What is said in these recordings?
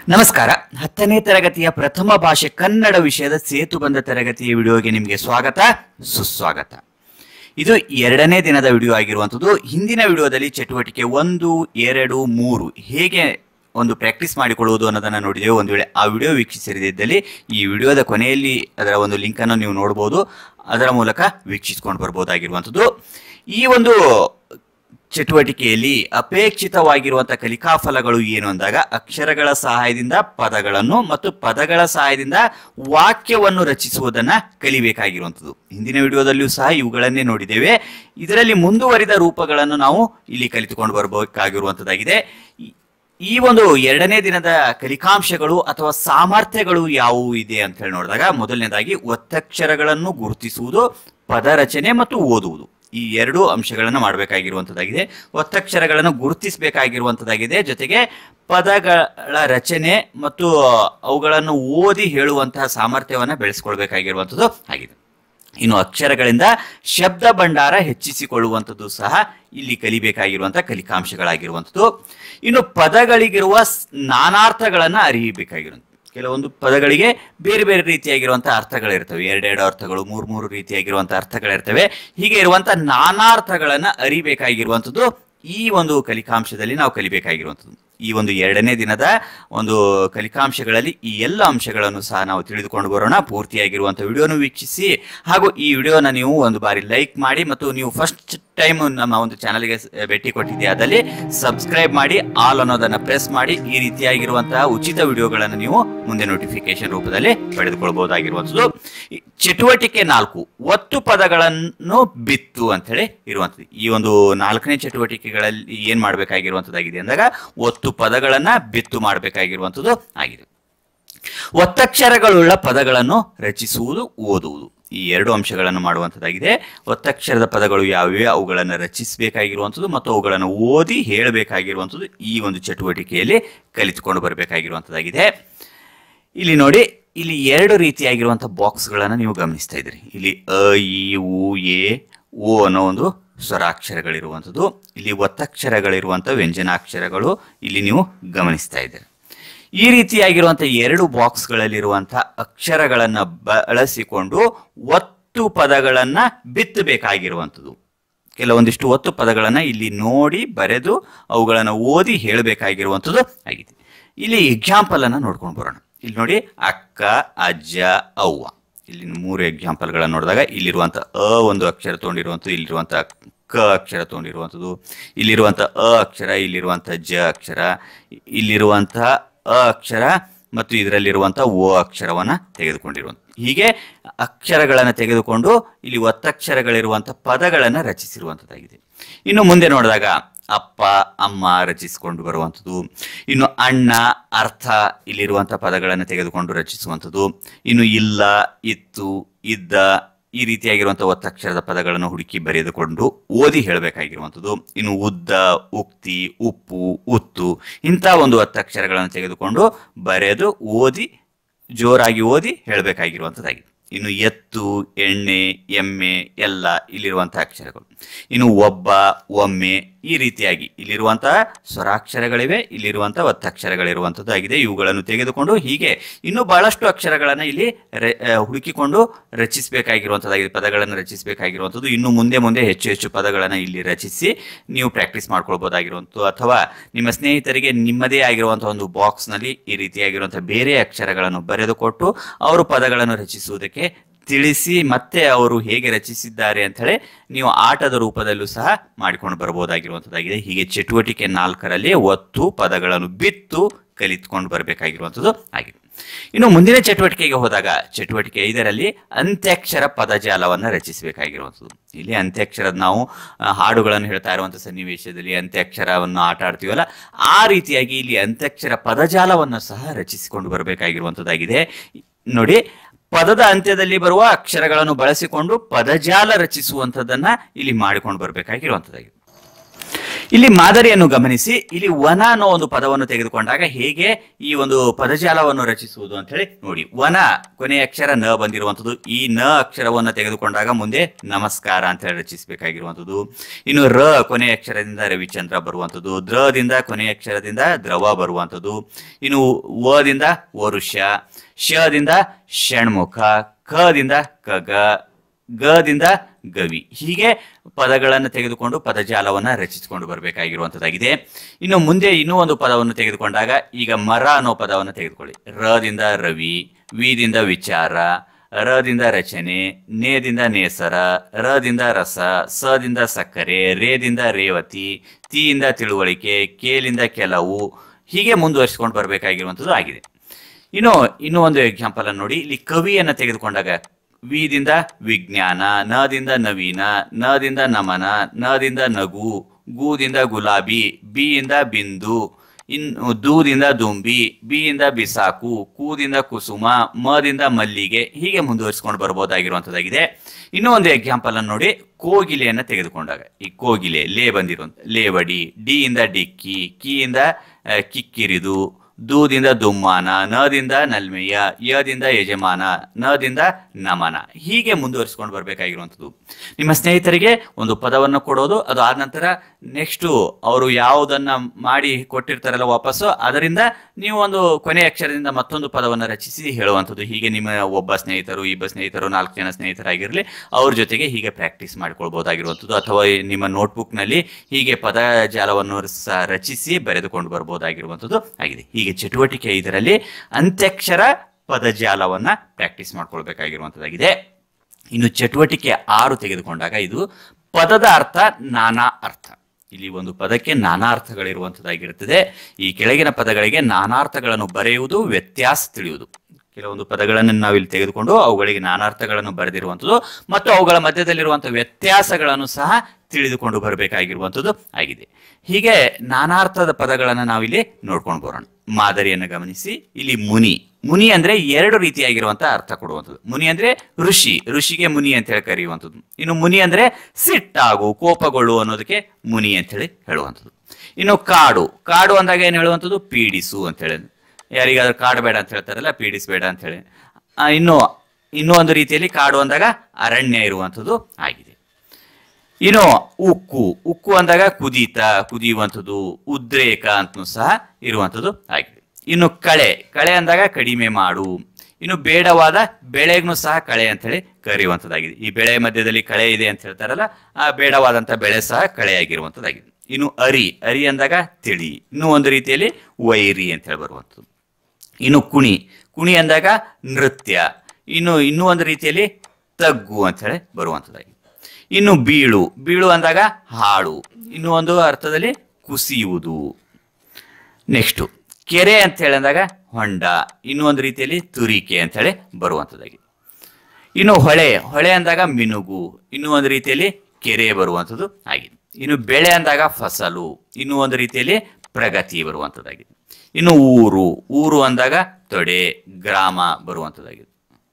ನಮಸ್ಕಾರ ಹತ್ತನೇ ತರಗತಿಯ ಪ್ರಥಮ ಭಾಷೆ ಕನ್ನಡ ವಿಷಯದ ಸೇತುಬಂಧ ತರಗತಿಯ ವಿಡಿಯೋಗೆ ನಿಮಗೆ ಸ್ವಾಗತ ಸುಸ್ವಾಗತ ಇದು ಎರಡನೇ ದಿನದ ವಿಡಿಯೋ ಆಗಿರುವಂಥದ್ದು ಹಿಂದಿನ ವಿಡಿಯೋದಲ್ಲಿ ಚಟುವಟಿಕೆ ಒಂದು ಎರಡು ಮೂರು ಹೇಗೆ ಒಂದು ಪ್ರಾಕ್ಟೀಸ್ ಮಾಡಿಕೊಳ್ಳುವುದು ಅನ್ನೋದನ್ನು ನೋಡಿದೆವು ಒಂದು ವೇಳೆ ಆ ವಿಡಿಯೋ ವೀಕ್ಷಿಸಿರದಿದ್ದಲ್ಲಿ ಈ ವಿಡಿಯೋದ ಕೊನೆಯಲ್ಲಿ ಅದರ ಒಂದು ಲಿಂಕನ್ನು ನೀವು ನೋಡ್ಬೋದು ಅದರ ಮೂಲಕ ವೀಕ್ಷಿಸ್ಕೊಂಡು ಬರ್ಬೋದಾಗಿರುವಂಥದ್ದು ಈ ಒಂದು ಚಟುವಟಿಕೆಯಲ್ಲಿ ಅಪೇಕ್ಷಿತವಾಗಿರುವಂತಹ ಕಲಿಕಾ ಫಲಗಳು ಏನು ಅಂದಾಗ ಅಕ್ಷರಗಳ ಸಹಾಯದಿಂದ ಪದಗಳನ್ನು ಮತ್ತು ಪದಗಳ ಸಹಾಯದಿಂದ ವಾಕ್ಯವನ್ನು ರಚಿಸುವುದನ್ನ ಕಲಿಬೇಕಾಗಿರುವಂಥದ್ದು ಹಿಂದಿನ ವಿಡಿಯೋದಲ್ಲಿಯೂ ಸಹ ಇವುಗಳನ್ನೇ ನೋಡಿದ್ದೇವೆ ಇದರಲ್ಲಿ ಮುಂದುವರಿದ ರೂಪಗಳನ್ನು ನಾವು ಇಲ್ಲಿ ಕಲಿತುಕೊಂಡು ಬರಬೇಕಾಗಿರುವಂಥದ್ದಾಗಿದೆ ಈ- ಈ ಒಂದು ಎರಡನೇ ದಿನದ ಕಲಿಕಾಂಶಗಳು ಅಥವಾ ಸಾಮರ್ಥ್ಯಗಳು ಯಾವುವು ಇದೆ ಅಂತ ಹೇಳಿ ನೋಡಿದಾಗ ಮೊದಲನೇದಾಗಿ ಒತ್ತಕ್ಷರಗಳನ್ನು ಗುರುತಿಸುವುದು ಪದ ರಚನೆ ಮತ್ತು ಓದುವುದು ಈ ಎರಡು ಅಂಶಗಳನ್ನು ಮಾಡಬೇಕಾಗಿರುವಂಥದ್ದಾಗಿದೆ ಒತ್ತಕ್ಷರಗಳನ್ನು ಗುರುತಿಸಬೇಕಾಗಿರುವಂಥದ್ದಾಗಿದೆ ಜೊತೆಗೆ ಪದಗಳ ರಚನೆ ಮತ್ತು ಅವುಗಳನ್ನು ಓದಿ ಹೇಳುವಂತಹ ಸಾಮರ್ಥ್ಯವನ್ನು ಬೆಳೆಸ್ಕೊಳ್ಬೇಕಾಗಿರುವಂಥದ್ದು ಆಗಿದೆ ಇನ್ನು ಅಕ್ಷರಗಳಿಂದ ಶಬ್ದ ಭಂಡಾರ ಹೆಚ್ಚಿಸಿಕೊಳ್ಳುವಂಥದ್ದು ಸಹ ಇಲ್ಲಿ ಕಲಿಬೇಕಾಗಿರುವಂತಹ ಕಲಿಕಾಂಶಗಳಾಗಿರುವಂಥದ್ದು ಇನ್ನು ಪದಗಳಿಗಿರುವ ಸ್- ನಾನಾರ್ಥಗಳನ್ನು ಅರಿಯಬೇಕಾಗಿರುವಂಥದ್ದು ಕೆಲವೊಂದು ಪದಗಳಿಗೆ ಬೇರೆ ಬೇರೆ ರೀತಿಯಾಗಿರುವಂತಹ ಅರ್ಥಗಳಿರ್ತವೆ ಎರಡೆರಡು ಅರ್ಥಗಳು ಮೂರು ಮೂರು ರೀತಿಯಾಗಿರುವಂತಹ ಅರ್ಥಗಳಿರ್ತವೆ ಹೀಗೆ ಇರುವಂತಹ ನಾನಾರ್ಥಗಳನ್ನು ಅರಿಬೇಕಾಗಿರುವಂಥದ್ದು ಈ ಒಂದು ಕಲಿಕಾಂಶದಲ್ಲಿ ನಾವು ಕಲಿಬೇಕಾಗಿರುವಂಥದ್ದು ಈ ಒಂದು ಎರಡನೇ ದಿನದ ಒಂದು ಕಲಿಕಾಂಶಗಳಲ್ಲಿ ಈ ಎಲ್ಲ ಅಂಶಗಳನ್ನು ಸಹ ನಾವು ತಿಳಿದುಕೊಂಡು ಬರೋಣ ಪೂರ್ತಿಯಾಗಿರುವಂಥ ವಿಡಿಯೋನು ವೀಕ್ಷಿಸಿ ಹಾಗೂ ಈ ವಿಡಿಯೋನ ನೀವು ಒಂದು ಬಾರಿ ಲೈಕ್ ಮಾಡಿ ಮತ್ತು ನೀವು ಫಸ್ಟ್ ಟೈಮ್ ನಮ್ಮ ಒಂದು ಚಾನಲ್ಗೆ ಭೇಟಿ ಕೊಟ್ಟಿದ್ದೆ ಅದಲ್ಲಿ ಸಬ್ಸ್ಕ್ರೈಬ್ ಮಾಡಿ ಆಲ್ ಅನ್ನೋದನ್ನ ಪ್ರೆಸ್ ಮಾಡಿ ಈ ರೀತಿಯಾಗಿರುವಂತಹ ಉಚಿತ ವಿಡಿಯೋಗಳನ್ನು ನೀವು ಮುಂದೆ ನೋಟಿಫಿಕೇಶನ್ ರೂಪದಲ್ಲಿ ಪಡೆದುಕೊಳ್ಬಹುದಾಗಿರುವಂಥದ್ದು ಈ ಚಟುವಟಿಕೆ ನಾಲ್ಕು ಒತ್ತು ಪದಗಳನ್ನು ಬಿತ್ತು ಅಂತ ಹೇಳಿ ಇರುವಂಥದ್ದು ಈ ಒಂದು ನಾಲ್ಕನೇ ಚಟುವಟಿಕೆಗಳಲ್ಲಿ ಏನ್ ಮಾಡಬೇಕಾಗಿರುವಂಥದ್ದಾಗಿದೆ ಅಂದಾಗ ಒತ್ತು ಪದಗಳನ್ನ ಬಿತ್ತು ಮಾಡಬೇಕಾಗಿರುವಂಥದ್ದು ಆಗಿದೆ ಒತ್ತಕ್ಷರಗಳುಳ್ಳ ಪದಗಳನ್ನು ರಚಿಸುವುದು ಓದುವುದು ಈ ಎರಡು ಅಂಶಗಳನ್ನು ಮಾಡುವಂಥದ್ದಾಗಿದೆ ಒತ್ತಕ್ಷರದ ಪದಗಳು ಯಾವಿವೆ ಅವುಗಳನ್ನು ರಚಿಸಬೇಕಾಗಿರುವಂಥದ್ದು ಮತ್ತು ಅವುಗಳನ್ನು ಓದಿ ಹೇಳಬೇಕಾಗಿರುವಂಥದ್ದು ಈ ಒಂದು ಚಟುವಟಿಕೆಯಲ್ಲಿ ಕಲಿತುಕೊಂಡು ಬರಬೇಕಾಗಿರುವಂಥದ್ದಾಗಿದೆ ಇಲ್ಲಿ ನೋಡಿ ಇಲ್ಲಿ ಎರಡು ರೀತಿಯಾಗಿರುವಂಥ ಬಾಕ್ಸ್ಗಳನ್ನು ನೀವು ಗಮನಿಸ್ತಾ ಇದ್ದೀರಿ ಇಲ್ಲಿ ಅ ಇ ಉ ಎ ಓ ಅನ್ನೋ ಒಂದು ಸ್ವರಾಕ್ಷರಗಳಿರುವಂಥದ್ದು ಇಲ್ಲಿ ಒತ್ತಕ್ಷರಗಳಿರುವಂಥ ವ್ಯಂಜನಾಕ್ಷರಗಳು ಇಲ್ಲಿ ನೀವು ಗಮನಿಸ್ತಾ ಇದ್ದೀರಿ ಈ ರೀತಿಯಾಗಿರುವಂಥ ಎರಡು ಬಾಕ್ಸ್ಗಳಲ್ಲಿರುವಂಥ ಅಕ್ಷರಗಳನ್ನು ಬಳಸಿಕೊಂಡು ಒತ್ತು ಪದಗಳನ್ನು ಬಿತ್ತಬೇಕಾಗಿರುವಂಥದ್ದು ಕೆಲವೊಂದಿಷ್ಟು ಒತ್ತು ಪದಗಳನ್ನು ಇಲ್ಲಿ ನೋಡಿ ಬರೆದು ಅವುಗಳನ್ನು ಓದಿ ಹೇಳಬೇಕಾಗಿರುವಂಥದ್ದು ಆಗಿದೆ ಇಲ್ಲಿ ಎಕ್ಸಾಂಪಲ್ ಅನ್ನು ನೋಡ್ಕೊಂಡು ಬರೋಣ ಇಲ್ಲಿ ನೋಡಿ ಅಕ್ಕ ಅಜ್ಜ ಅವ್ವ ಇಲ್ಲಿ ಮೂರು ಎಕ್ಸಾಂಪಲ್ಗಳನ್ನು ನೋಡಿದಾಗ ಇಲ್ಲಿರುವಂಥ ಅ ಒಂದು ಅಕ್ಷರ ತೊಗೊಂಡಿರುವಂಥದ್ದು ಇಲ್ಲಿರುವಂಥ ಕ ಅಕ್ಷರ ತೊಗೊಂಡಿರುವಂಥದ್ದು ಇಲ್ಲಿರುವಂಥ ಅ ಅಕ್ಷರ ಇಲ್ಲಿರುವಂಥ ಜ ಅಕ್ಷರ ಇಲ್ಲಿರುವಂಥ ಅ ಅಕ್ಷರ ಮತ್ತು ಇದರಲ್ಲಿರುವಂಥ ಓ ಅಕ್ಷರವನ್ನು ತೆಗೆದುಕೊಂಡಿರುವಂಥ ಹೀಗೆ ಅಕ್ಷರಗಳನ್ನು ತೆಗೆದುಕೊಂಡು ಇಲ್ಲಿ ಒತ್ತಕ್ಷರಗಳಿರುವಂಥ ಪದಗಳನ್ನು ರಚಿಸಿರುವಂಥದ್ದಾಗಿದೆ ಇನ್ನು ಮುಂದೆ ನೋಡಿದಾಗ ಅಪ್ಪ ಅಮ್ಮ ರಚಿಸಿಕೊಂಡು ಬರುವಂಥದ್ದು ಇನ್ನು ಅಣ್ಣ ಅರ್ಥ ಇಲ್ಲಿರುವಂಥ ಪದಗಳನ್ನು ತೆಗೆದುಕೊಂಡು ರಚಿಸುವಂಥದ್ದು ಇನ್ನು ಇಲ್ಲ ಇತ್ತು ಇದ್ದ ಈ ರೀತಿಯಾಗಿರುವಂಥ ಒತ್ತಕ್ಷರದ ಪದಗಳನ್ನು ಹುಡುಕಿ ಬರೆದುಕೊಂಡು ಓದಿ ಹೇಳಬೇಕಾಗಿರುವಂಥದ್ದು ಇನ್ನು ಉದ್ದ ಉಕ್ತಿ ಉಪ್ಪು ಉತ್ತು ಇಂಥ ಒಂದು ಒತ್ತಕ್ಷರಗಳನ್ನು ತೆಗೆದುಕೊಂಡು ಬರೆದು ಓದಿ ಜೋರಾಗಿ ಓದಿ ಹೇಳಬೇಕಾಗಿರುವಂಥದ್ದಾಗಿದೆ ಇನ್ನು ಎತ್ತು ಎಣ್ಣೆ ಎಮ್ಮೆ ಎಲ್ಲ ಇಲ್ಲಿರುವಂತಹ ಅಕ್ಷರಗಳು ಇನ್ನು ಒಬ್ಬ ಒಮ್ಮೆ ಈ ರೀತಿಯಾಗಿ ಇಲ್ಲಿರುವಂತಹ ಸ್ವರಾಕ್ಷರಗಳಿವೆ ಇಲ್ಲಿರುವಂತಹ ಒತ್ತಕ್ಷರಗಳಿರುವಂಥದ್ದು ಆಗಿದೆ ಇವುಗಳನ್ನು ತೆಗೆದುಕೊಂಡು ಹೀಗೆ ಇನ್ನೂ ಬಹಳಷ್ಟು ಅಕ್ಷರಗಳನ್ನು ಇಲ್ಲಿ ರೆ- ಆ, ಹುಡುಕಿಕೊಂಡು ರಚಿಸಬೇಕಾಗಿರುವಂಥದ್ದಾಗಿದೆ ಪದಗಳನ್ನು ರಚಿಸಬೇಕಾಗಿರುವಂಥದ್ದು ಇನ್ನು ಮುಂದೆ ಮುಂದೆ ಹೆಚ್ಚು ಹೆಚ್ಚು ಪದಗಳನ್ನು ಇಲ್ಲಿ ರಚಿಸಿ ನೀವು ಪ್ರಾಕ್ಟೀಸ್ ಮಾಡ್ಕೊಳ್ಬೋದಾಗಿರುವಂಥದ್ದು ಅಥವಾ ನಿಮ್ಮ ಸ್ನೇಹಿತರಿಗೆ ನಿಮ್ಮದೇ ಆಗಿರುವಂತಹ ಒಂದು ಬಾಕ್ಸ್ನಲ್ಲಿ ಈ ರೀತಿಯಾಗಿರುವಂತಹ ಬೇರೆ ಅಕ್ಷರಗಳನ್ನು ಬರೆದುಕೊಟ್ಟು ಅವರು ಪದಗಳನ್ನು ರಚಿಸುವುದಕ್ಕೆ ತಿಳಿಸಿ ಮತ್ತೆ ಅವರು ಹೇಗೆ ರಚಿಸಿದ್ದಾರೆ ಅಂತ ಹೇಳಿ ನೀವು ಆಟದ ರೂಪದಲ್ಲೂ ಸಹ ಮಾಡಿಕೊಂಡು ಬರಬಹುದಾಗಿರುವಂಥದ್ದಾಗಿದೆ ಹೀಗೆ ಚಟುವಟಿಕೆ ನಾಲ್ಕರಲ್ಲಿ ಒತ್ತು ಪದಗಳನ್ನು ಬಿತ್ತು ಕಲಿತುಕೊಂಡು ಬರಬೇಕಾಗಿರುವಂಥದ್ದು ಆಗಿದೆ ಇನ್ನು ಮುಂದಿನ ಚಟುವಟಿಕೆಗೆ ಹೋದಾಗ ಚಟುವಟಿಕೆ ಐದರಲ್ಲಿ ಅಂತ್ಯಕ್ಷರ ಪದಜಾಲವನ್ನು ರಚಿಸಬೇಕಾಗಿರುವಂಥದ್ದು ಇಲ್ಲಿ ಅಂತ್ಯಕ್ಷರದ ನಾವು ಆ, ಹಾಡುಗಳನ್ನು ಹೇಳ್ತಾ ಇರುವಂಥ ಸನ್ನಿವೇಶದಲ್ಲಿ ಅಂತ್ಯಕ್ಷರವನ್ನು ಆಟ ಆಡ್ತೀವಲ್ಲ ಆ ರೀತಿಯಾಗಿ ಇಲ್ಲಿ ಅಂತ್ಯಕ್ಷರ ಪದಜಾಲವನ್ನು ಸಹ ರಚಿಸಿಕೊಂಡು ಬರಬೇಕಾಗಿರುವಂಥದ್ದಾಗಿದೆ ನೋಡಿ ಪದದ ಅಂತ್ಯದಲ್ಲಿ ಬರುವ ಅಕ್ಷರಗಳನ್ನು ಬಳಸಿಕೊಂಡು ಪದಜಾಲ ರಚಿಸುವಂಥದ್ದನ್ನ ಇಲ್ಲಿ ಮಾಡಿಕೊಂಡು ಬರಬೇಕಾಗಿರುವಂಥದ್ದಾಗಿದೆ ಇಲ್ಲಿ ಮಾದರಿಯನ್ನು ಗಮನಿಸಿ ಇಲ್ಲಿ ವನ ಅನ್ನೋ ಒಂದು ಪದವನ್ನು ತೆಗೆದುಕೊಂಡಾಗ ಹೇಗೆ ಈ ಒಂದು ಪದಜಾಲವನ್ನು ರಚಿಸುವುದು ಅಂತ ಹೇಳಿ ನೋಡಿ ವನ ಕೊನೆಯ ಅಕ್ಷರ ನ ಬಂದಿರುವಂತದ್ದು ಈ ನ ಅಕ್ಷರವನ್ನು ತೆಗೆದುಕೊಂಡಾಗ ಮುಂದೆ ನಮಸ್ಕಾರ ಅಂತ ಹೇಳಿ ರಚಿಸಬೇಕಾಗಿರುವಂತದ್ದು ಇನ್ನು ರ ಕೊನೆಯ ಅಕ್ಷರದಿಂದ ರವಿಚಂದ್ರ ಬರುವಂತದ್ದು ದ್ರದಿಂದ ಕೊನೆಯ ಅಕ್ಷರದಿಂದ ದ್ರವ ಬರುವಂತದ್ದು ಇನ್ನು ವದಿಂದ ವರುಷ ಶದಿಂದ ಷಣ್ಮುಖ ಖದಿಂದ ಖಗ ಗದಿಂದ ಗವಿ ಹೀಗೆ ಪದಗಳನ್ನು ತೆಗೆದುಕೊಂಡು ಪದಜಾಲವನ್ನ ರಚಿಸಿಕೊಂಡು ಬರಬೇಕಾಗಿರುವಂತದ್ದಾಗಿದೆ ಇನ್ನು ಮುಂದೆ ಇನ್ನೂ ಒಂದು ಪದವನ್ನು ತೆಗೆದುಕೊಂಡಾಗ ಈಗ ಮರ ಅನ್ನೋ ಪದವನ್ನು ತೆಗೆದುಕೊಳ್ಳಿ ರದಿಂದ ರವಿ ವಿದಿಂದ ವಿಚಾರ ರದಿಂದ ರಚನೆ ನೇದಿಂದ ನೇಸರ ರದಿಂದ ರಸ ಸದಿಂದ ಸಕ್ಕರೆ ರೇದಿಂದ ರೇವತಿ ತೀಯಿಂದ ತಿಳುವಳಿಕೆ ಕೇಲಿಂದ ಕೆಲವು ಹೀಗೆ ಮುಂದುವರಿಸಿಕೊಂಡು ಬರಬೇಕಾಗಿರುವಂಥದ್ದು ಆಗಿದೆ ಇನ್ನು ಇನ್ನೂ ಒಂದು ಎಕ್ಸಾಂಪಲ್ ಅನ್ನು ನೋಡಿ ಇಲ್ಲಿ ಕವಿಯನ್ನ ತೆಗೆದುಕೊಂಡಾಗ ವಿದಿಂದ ವಿಜ್ಞಾನ ನದಿಂದ ನವೀನ ನದಿಂದ ನಮನ ನದಿಂದ ನಗು ಗೂದಿಂದ ಗುಲಾಬಿ ಬಿಯಿಂದ ಬಿಂದು ಇನ್ನು ದೂದಿಂದ ದುಂಬಿ ಬಿಯಿಂದ ಬಿಸಾಕು ಕೂದಿಂದ ಕುಸುಮ ಮದಿಂದ ಮಲ್ಲಿಗೆ ಹೀಗೆ ಮುಂದುವರಿಸಿಕೊಂಡು ಬರಬಹುದಾಗಿರುವಂತದ್ದಾಗಿದೆ ಇನ್ನೂ ಒಂದು ಎಕ್ಸಾಂಪಲ್ ಅನ್ನು ನೋಡಿ ಕೋಗಿಲೆಯನ್ನ ತೆಗೆದುಕೊಂಡಾಗ ಈ ಕೋಗಿಲೆ ಲೇ ಬಂದಿರುವಂತ ಲೇವಡಿ ಡಿ ಇಂದ ಡಿಕ್ಕಿ ಕೀಯಿಂದ ಆ, ಕಿಕ್ಕಿರಿದು ದೂದಿಂದ ದುಮ್ಮಾನ ನದಿಂದ ನಲ್ಮೆಯ ಯದಿಂದ ಯಜಮಾನ ನದಿಂದ ನಮನ ಹೀಗೆ ಮುಂದುವರಿಸಿಕೊಂಡು ಬರಬೇಕಾಗಿರುವಂಥದ್ದು ನಿಮ್ಮ ಸ್ನೇಹಿತರಿಗೆ ಒಂದು ಪದವನ್ನು ಕೊಡೋದು ಅದು ಆದ ನಂತರ ನೆಕ್ಸ್ಟ್ ಅವರು ಯಾವುದನ್ನ ಮಾಡಿ ಕೊಟ್ಟಿರ್ತಾರಲ್ಲ ವಾಪಸ್ಸು ಅದರಿಂದ ನೀವು ಒಂದು ಕೊನೆಯ ಅಕ್ಷರದಿಂದ ಮತ್ತೊಂದು ಪದವನ್ನು ರಚಿಸಿ ಹೇಳುವಂಥದ್ದು ಹೀಗೆ ನಿಮ್ಮ ಒಬ್ಬ ಸ್ನೇಹಿತರು ಇಬ್ಬ ಸ್ನೇಹಿತರು ನಾಲ್ಕು ಜನ ಸ್ನೇಹಿತರಾಗಿರಲಿ ಅವ್ರ ಜೊತೆಗೆ ಹೀಗೆ ಪ್ರಾಕ್ಟೀಸ್ ಮಾಡ್ಕೊಳ್ಬಹುದಾಗಿರುವಂಥದ್ದು ಅಥವಾ ನಿಮ್ಮ ನೋಟ್ಬುಕ್ನಲ್ಲಿ ಹೀಗೆ ಪದಜಾಲವನ್ನು ಸಹ ರಚಿಸಿ ಬರೆದುಕೊಂಡು ಬರ್ಬೋದಾಗಿರುವಂಥದ್ದು ಆಗಿದೆ ಹೀಗೆ ಚಟುವಟಿಕೆ ಇದರಲ್ಲಿ ಅಂತ್ಯಕ್ಷರ ಪದಜಾಲವನ್ನ ಪ್ರಾಕ್ಟೀಸ್ ಮಾಡ್ಕೊಳ್ಬೇಕಾಗಿರುವಂಥದ್ದಾಗಿದೆ ಇನ್ನು ಚಟುವಟಿಕೆ ಆರು ತೆಗೆದುಕೊಂಡಾಗ ಇದು ಪದದ ಅರ್ಥ ನಾನಾ ಅರ್ಥ ಇಲ್ಲಿ ಒಂದು ಪದಕ್ಕೆ ನಾನಾ ಅರ್ಥಗಳಿರುವಂಥದ್ದಾಗಿರುತ್ತದೆ ಈ ಕೆಳಗಿನ ಪದಗಳಿಗೆ ನಾನಾರ್ಥಗಳನ್ನು ಬರೆಯುವುದು ವ್ಯತ್ಯಾಸ ತಿಳಿಯುವುದು ಕೆಲವೊಂದು ಪದಗಳನ್ನು ನಾವು ಇಲ್ಲಿ ತೆಗೆದುಕೊಂಡು ಅವುಗಳಿಗೆ ನಾನಾರ್ಥಗಳನ್ನು ಬರೆದಿರುವಂಥದ್ದು ಮತ್ತು ಅವುಗಳ ಮಧ್ಯದಲ್ಲಿರುವಂತಹ ವ್ಯತ್ಯಾಸಗಳನ್ನು ಸಹ ತಿಳಿದುಕೊಂಡು ಬರಬೇಕಾಗಿರುವಂಥದ್ದು ಆಗಿದೆ ಹೀಗೆ ನಾನಾರ್ಥದ ಪದಗಳನ್ನು ನಾವಿಲ್ಲಿ ನೋಡ್ಕೊಂಡು ಬರೋಣ ಮಾದರಿಯನ್ನು ಗಮನಿಸಿ ಇಲ್ಲಿ ಮುನಿ ಮುನಿ ಅಂದ್ರೆ ಎರಡು ರೀತಿಯಾಗಿರುವಂತಹ ಅರ್ಥ ಕೊಡುವಂಥದ್ದು ಮುನಿ ಅಂದ್ರೆ ಋಷಿ ಋಷಿಗೆ ಮುನಿ ಅಂತ ಹೇಳಿ ಕರೆಯುವಂಥದ್ದು ಇನ್ನು ಮುನಿ ಅಂದ್ರೆ ಸಿಟ್ಟಾಗು ಕೋಪಗೊಳ್ಳು ಅನ್ನೋದಕ್ಕೆ ಮುನಿ ಅಂತ ಹೇಳಿ ಹೇಳುವಂಥದ್ದು ಇನ್ನು ಕಾಡು ಕಾಡು ಅಂದಾಗ ಏನು ಹೇಳುವಂಥದ್ದು ಪೀಡಿಸು ಅಂತ ಹೇಳಿ ಯಾರಿಗಾದ್ರೂ ಕಾಡು ಬೇಡ ಅಂತ ಹೇಳ್ತಾರಲ್ಲ ಪೀಡಿಸಬೇಡ ಅಂತ ಹೇಳಿ ಆ, ಇನ್ನು ಇನ್ನೂ ಒಂದು ರೀತಿಯಲ್ಲಿ ಕಾಡು ಅಂದಾಗ ಅರಣ್ಯ ಇರುವಂಥದ್ದು ಆಗಿದೆ ಇನ್ನು ಉಕ್ಕು ಉಕ್ಕು ಅಂದಾಗ ಕುದೀತ ಕುದಿಯುವಂಥದ್ದು ಉದ್ರೇಕ ಅಂತಲೂ ಸಹ ಇರುವಂಥದ್ದು ಆಗಿದೆ ಇನ್ನು ಕಳೆ ಕಳೆ ಅಂದಾಗ ಕಡಿಮೆ ಮಾಡು ಇನ್ನು ಬೇಡವಾದ ಬೆಳೆಗೂ ಸಹ ಕಳೆ ಅಂತ ಹೇಳಿ ಕರೆಯುವಂಥದ್ದಾಗಿದೆ ಈ ಬೆಳೆ ಮಧ್ಯದಲ್ಲಿ ಕಳೆ ಇದೆ ಅಂತ ಹೇಳ್ತಾರಲ್ಲ ಆ ಬೇಡವಾದಂಥ ಬೆಳೆ ಸಹ ಕಳೆಯಾಗಿರುವಂಥದ್ದಾಗಿದೆ ಇನ್ನು ಅರಿ ಅರಿ ಅಂದಾಗ ತಿಳಿ ಇನ್ನು ಒಂದು ರೀತಿಯಲ್ಲಿ ವೈರಿ ಅಂತ ಹೇಳಿ ಬರುವಂಥದ್ದು ಇನ್ನು ಕುಣಿ ಕುಣಿ ಅಂದಾಗ ನೃತ್ಯ ಇನ್ನು ಇನ್ನೂ ಒಂದು ರೀತಿಯಲ್ಲಿ ತಗ್ಗು ಅಂತ ಹೇಳಿ ಬರುವಂಥದ್ದಾಗಿದೆ ಇನ್ನು ಬೀಳು ಬೀಳು ಅಂದಾಗ ಹಾಳು ಇನ್ನು ಒಂದು ಅರ್ಥದಲ್ಲಿ ಕುಸಿಯುವುದು ನೆಕ್ಸ್ಟು ಕೆರೆ ಅಂತ ಹೇಳಿದಾಗ ಹೊಂಡ ಇನ್ನೂ ಒಂದು ರೀತಿಯಲ್ಲಿ ತುರಿಕೆ ಅಂತ ಹೇಳಿ ಬರುವಂಥದ್ದಾಗಿದೆ ಇನ್ನು ಹೊಳೆ ಹೊಳೆ ಅಂದಾಗ ಮಿನುಗು ಇನ್ನೂ ಒಂದು ರೀತಿಯಲ್ಲಿ ಕೆರೆ ಬರುವಂಥದ್ದು ಆಗಿದೆ ಇನ್ನು ಬೆಳೆ ಅಂದಾಗ ಫಸಲು ಇನ್ನೂ ಒಂದು ರೀತಿಯಲ್ಲಿ ಪ್ರಗತಿ ಬರುವಂಥದ್ದಾಗಿದೆ ಇನ್ನು ಊರು ಊರು ಅಂದಾಗ ತೊಡೆ ಗ್ರಾಮ ಬರುವಂಥದ್ದಾಗಿದೆ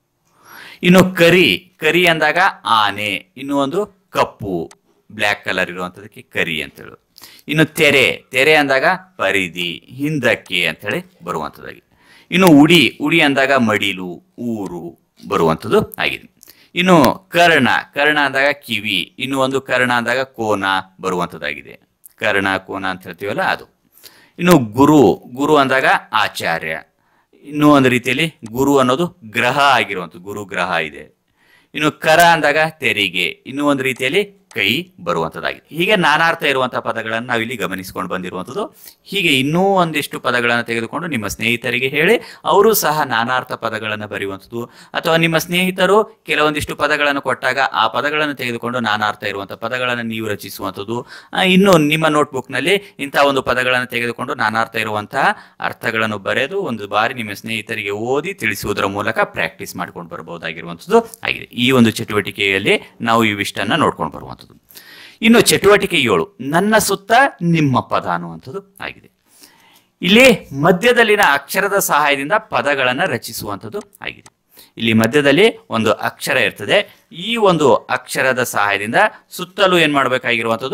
ಇನ್ನು ಕರಿ ಕರಿ ಅಂದಾಗ ಆನೆ ಇನ್ನು ಒಂದು ಕಪ್ಪು ಬ್ಲ್ಯಾಕ್ ಕಲರ್ ಇರುವಂಥದ್ದಕ್ಕೆ ಕರಿ ಅಂತ ಹೇಳೋದು ಇನ್ನು ತೆರೆ ತೆರೆ ಅಂದಾಗ ಪರಿಧಿ ಹಿಂದಕ್ಕೆ ಅಂತ ಹೇಳಿ ಬರುವಂಥದ್ದಾಗಿದೆ ಇನ್ನು ಉಡಿ ಉಡಿ ಅಂದಾಗ ಮಡಿಲು ಊರು ಬರುವಂಥದ್ದು ಆಗಿದೆ ಇನ್ನು ಕರ್ಣ ಕರ್ಣ ಅಂದಾಗ ಕಿವಿ ಇನ್ನು ಒಂದು ಕರ್ಣ ಅಂದಾಗ ಕೋನ ಬರುವಂಥದ್ದಾಗಿದೆ ಕರ್ಣ ಕೋನ ಅಂತ ಹೇಳ್ತೀವಲ್ಲ ಅದು ಇನ್ನು ಗುರು ಗುರು ಅಂದಾಗ ಆಚಾರ್ಯ ಇನ್ನೂ ಒಂದು ರೀತಿಯಲ್ಲಿ ಗುರು ಅನ್ನೋದು ಗ್ರಹ ಆಗಿರುವಂಥದ್ದು ಗುರು ಗ್ರಹ ಇದೆ ಇನ್ನು ಕರ ಅಂದಾಗ ತೆರಿಗೆ ಇನ್ನೂ ಒಂದು ರೀತಿಯಲ್ಲಿ ಕೈ ಬರುವಂಥದ್ದಾಗಿದೆ ಹೀಗೆ ನಾನಾರ್ಥ ಇರುವಂತಹ ಪದಗಳನ್ನು ನಾವಿಲ್ಲಿ ಗಮನಿಸಿಕೊಂಡು ಬಂದಿರುವಂಥದ್ದು ಹೀಗೆ ಇನ್ನೂ ಒಂದಿಷ್ಟು ಪದಗಳನ್ನು ತೆಗೆದುಕೊಂಡು ನಿಮ್ಮ ಸ್ನೇಹಿತರಿಗೆ ಹೇಳಿ ಅವರು ಸಹ ನಾನಾರ್ಥ ಪದಗಳನ್ನು ಬರೆಯುವಂಥದ್ದು ಅಥವಾ ನಿಮ್ಮ ಸ್ನೇಹಿತರು ಕೆಲವೊಂದಿಷ್ಟು ಪದಗಳನ್ನು ಕೊಟ್ಟಾಗ ಆ ಪದಗಳನ್ನು ತೆಗೆದುಕೊಂಡು ನಾನಾರ್ಥ ಇರುವಂತಹ ಪದಗಳನ್ನು ನೀವು ರಚಿಸುವಂಥದ್ದು ಆ, ಇನ್ನು ನಿಮ್ಮ ನೋಟ್ಬುಕ್ನಲ್ಲಿ ಇಂತಹ ಒಂದು ಪದಗಳನ್ನು ತೆಗೆದುಕೊಂಡು ನಾನಾರ್ಥ ಇರುವಂತಹ ಅರ್ಥಗಳನ್ನು ಬರೆದು ಒಂದು ಬಾರಿ ನಿಮ್ಮ ಸ್ನೇಹಿತರಿಗೆ ಓದಿ ತಿಳಿಸುವುದರ ಮೂಲಕ ಪ್ರಾಕ್ಟೀಸ್ ಮಾಡ್ಕೊಂಡು ಬರಬಹುದಾಗಿರುವಂಥದ್ದು ಆಗಿದೆ ಈ ಒಂದು ಚಟುವಟಿಕೆಯಲ್ಲಿ ನಾವು ಇವಿಷ್ಟನ್ನ ನೋಡ್ಕೊಂಡು ಬರುವಂಥದ್ದು ಇನ್ನು ಚಟುವಟಿಕೆ ಏಳು ನನ್ನ ಸುತ್ತ ನಿಮ್ಮ ಪದ ಅನ್ನುವಂಥದ್ದು ಆಗಿದೆ ಇಲ್ಲಿ ಮಧ್ಯದಲ್ಲಿನ ಅಕ್ಷರದ ಸಹಾಯದಿಂದ ಪದಗಳನ್ನು ರಚಿಸುವಂಥದ್ದು ಆಗಿದೆ ಇಲ್ಲಿ ಮಧ್ಯದಲ್ಲಿ ಒಂದು ಅಕ್ಷರ ಇರ್ತದೆ ಈ ಒಂದು ಅಕ್ಷರದ ಸಹಾಯದಿಂದ ಸುತ್ತಲೂ ಏನ್ ಮಾಡಬೇಕಾಗಿರುವಂಥದ್ದು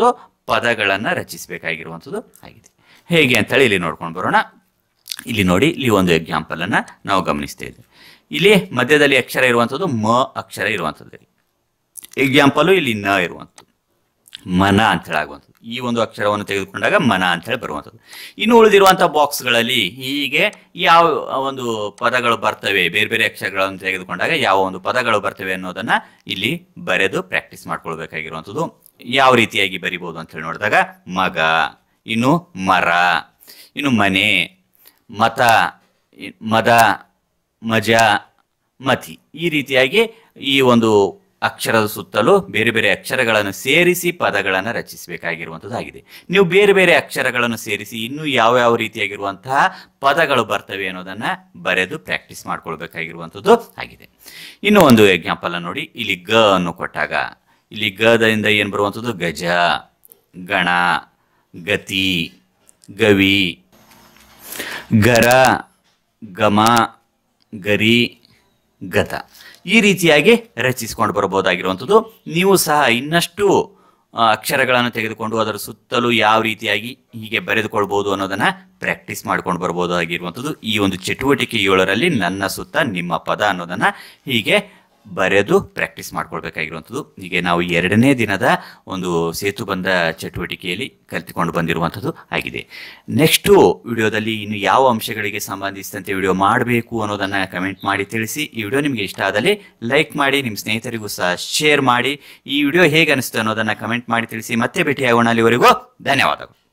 ಪದಗಳನ್ನು ರಚಿಸಬೇಕಾಗಿರುವಂಥದ್ದು ಆಗಿದೆ ಹೇಗೆ ಅಂತೇಳಿ ಇಲ್ಲಿ ನೋಡ್ಕೊಂಡು ಬರೋಣ ಇಲ್ಲಿ ನೋಡಿ ಇಲ್ಲಿ ಒಂದು ಎಕ್ಸಾಂಪಲ್ ಅನ್ನ ನಾವು ಗಮನಿಸ್ತಾ ಇದ್ದೇವೆ ಇಲ್ಲಿ ಮಧ್ಯದಲ್ಲಿ ಅಕ್ಷರ ಇರುವಂಥದ್ದು ಮ ಅಕ್ಷರ ಇರುವಂಥದ್ದು ಎಕ್ಸಾಂಪಲು ಇಲ್ಲಿ ನ ಇರುವಂಥದ್ದು ಮನ ಅಂತ ಹೇಳಾಗುವಂಥದ್ದು ಈ ಒಂದು ಅಕ್ಷರವನ್ನು ತೆಗೆದುಕೊಂಡಾಗ ಮನ ಅಂತ ಹೇಳಿ ಬರುವಂಥದ್ದು ಇನ್ನು ಉಳಿದಿರುವಂಥ ಬಾಕ್ಸ್ಗಳಲ್ಲಿ ಹೀಗೆ ಯಾವ ಒಂದು ಪದಗಳು ಬರ್ತವೆ ಬೇರೆ ಬೇರೆ ಅಕ್ಷರಗಳನ್ನು ತೆಗೆದುಕೊಂಡಾಗ ಯಾವ ಒಂದು ಪದಗಳು ಬರ್ತವೆ ಅನ್ನೋದನ್ನ ಇಲ್ಲಿ ಬರೆದು ಪ್ರಾಕ್ಟೀಸ್ ಮಾಡ್ಕೊಳ್ಬೇಕಾಗಿರುವಂಥದ್ದು ಯಾವ ರೀತಿಯಾಗಿ ಬರಿಬೋದು ಅಂತ ಹೇಳಿ ನೋಡಿದಾಗ ಮಗ ಇನ್ನು ಮರ ಇನ್ನು ಮನೆ ಮತ ಇ- ಮದ ಮಜ ಮತಿ ಈ ರೀತಿಯಾಗಿ ಈ ಒಂದು ಅಕ್ಷರದ ಸುತ್ತಲೂ ಬೇರೆ ಬೇರೆ ಅಕ್ಷರಗಳನ್ನು ಸೇರಿಸಿ ಪದಗಳನ್ನು ರಚಿಸಬೇಕಾಗಿರುವಂಥದ್ದು ಆಗಿದೆ ನೀವು ಬೇರೆ ಬೇರೆ ಅಕ್ಷರಗಳನ್ನು ಸೇರಿಸಿ ಇನ್ನೂ ಯಾವ ಯಾವ ರೀತಿಯಾಗಿರುವಂತಹ ಪದಗಳು ಬರ್ತವೆ ಅನ್ನೋದನ್ನ ಬರೆದು ಪ್ರಾಕ್ಟೀಸ್ ಮಾಡ್ಕೊಳ್ಬೇಕಾಗಿರುವಂಥದ್ದು ಆಗಿದೆ ಇನ್ನು ಒಂದು ಎಕ್ಸಾಂಪಲ್ ನೋಡಿ ಇಲ್ಲಿ ಗ ಅನ್ನು ಕೊಟ್ಟಾಗ ಇಲ್ಲಿ ಗದಿಂದ ಏನು ಬರುವಂಥದ್ದು ಗಜ ಗಣ ಗತಿ ಗವಿ ಗರ ಗಮ ಗರಿ ಗತ ಈ ರೀತಿಯಾಗಿ ರಚಿಸಿಕೊಂಡು ಬರಬಹುದಾಗಿರುವಂಥದ್ದು ನೀವು ಸಹ ಇನ್ನಷ್ಟು ಆ, ಅಕ್ಷರಗಳನ್ನು ತೆಗೆದುಕೊಂಡು ಅದರ ಸುತ್ತಲೂ ಯಾವ ರೀತಿಯಾಗಿ ಹೀಗೆ ಬರೆದುಕೊಳ್ಬಹುದು ಅನ್ನೋದನ್ನ ಪ್ರಾಕ್ಟೀಸ್ ಮಾಡ್ಕೊಂಡು ಬರ್ಬೋದಾಗಿರುವಂಥದ್ದು ಈ ಒಂದು ಚಟುವಟಿಕೆ ಏಳರಲ್ಲಿ ನನ್ನ ಸುತ್ತ ನಿಮ್ಮ ಪದ ಅನ್ನೋದನ್ನ ಹೀಗೆ ಬರೆದು ಪ್ರಾಕ್ಟೀಸ್ ಮಾಡ್ಕೊಳ್ಬೇಕಾಗಿರುವಂಥದ್ದು ಹೀಗೆ ನಾವು ಎರಡನೇ ದಿನದ ಒಂದು ಸೇತುಬಂಧ ಚಟುವಟಿಕೆಯಲ್ಲಿ ಕಲಿತುಕೊಂಡು ಬಂದಿರುವಂಥದ್ದು ಆಗಿದೆ ನೆಕ್ಸ್ಟು ವಿಡಿಯೋದಲ್ಲಿ ಇನ್ನು ಯಾವ ಅಂಶಗಳಿಗೆ ಸಂಬಂಧಿಸಿದಂತೆ ವಿಡಿಯೋ ಮಾಡಬೇಕು ಅನ್ನೋದನ್ನು ಕಮೆಂಟ್ ಮಾಡಿ ತಿಳಿಸಿ ಈ ವಿಡಿಯೋ ನಿಮಗೆ ಇಷ್ಟ ಆದಲ್ಲಿ ಲೈಕ್ ಮಾಡಿ ನಿಮ್ಮ ಸ್ನೇಹಿತರಿಗೂ ಸಹ ಶೇರ್ ಮಾಡಿ ಈ ವಿಡಿಯೋ ಹೇಗೆ ಅನಿಸ್ತು ಅನ್ನೋದನ್ನು ಕಮೆಂಟ್ ಮಾಡಿ ತಿಳಿಸಿ ಮತ್ತೆ ಭೇಟಿಯಾಗೋಣ ಅಲ್ಲಿವರೆಗೂ ಧನ್ಯವಾದಗಳು